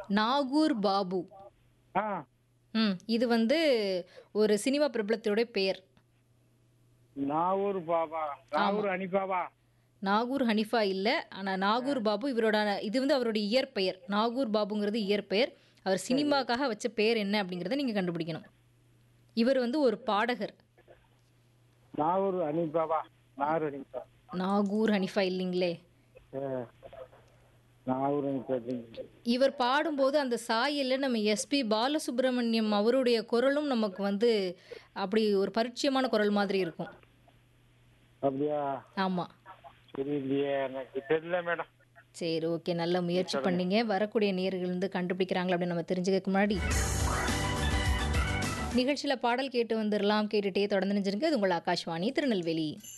நாகூர் பாபு ஆ ம் இது வந்து ஒரு சினிமா பிரபலத்தோட பெயர் நாகூர் பாபா நாகூர் அனிபாபா நாகூர் ஹனிஃபா இல்லை ஆனால் நாகூர் பாபு இவரோட இது வந்து அவருடைய இயற்பெயர் நாகூர் பாபுங்கிறது இயற்பெயர் அவர் சினிமாக்காக வச்ச பெயர் என்ன அப்படிங்கிறத நீங்கள் கண்டுபிடிக்கணும் இவர் வந்து ஒரு பாடகர் நாகூர் அனிபாபா நாகூர் அனிபா நாகூர் ஹனிஃபா இல்லைங்களே நாகூர் அனிபா இவர் பாடும்போது அந்த சாயல்ல நம்ம எஸ்பி பாலசுப்ரமணியம் அவருடைய குரலும் நமக்கு வந்து அப்படி ஒரு பரிச்சயமான குரல் மாதிரி இருக்கும் அப்படியா ஆமாம் சரி இல்லையே எனக்கு தெரியல மேடம் சரி ஓகே நல்ல முயற்சி பண்ணீங்க வரக்கூடிய நேர்கள் வந்து கண்டுபிடிக்கிறாங்களா அப்படின்னு நம்ம தெரிஞ்சுக்கிறதுக்கு முன்னாடி நிகழ்ச்சியில் பாடல் கேட்டு வந்துடலாம் கேட்டுட்டே தொடர்ந்து நினைச்சிருங்க இது உங்கள் ஆகாஷ்வாணி திருநெல்வேலி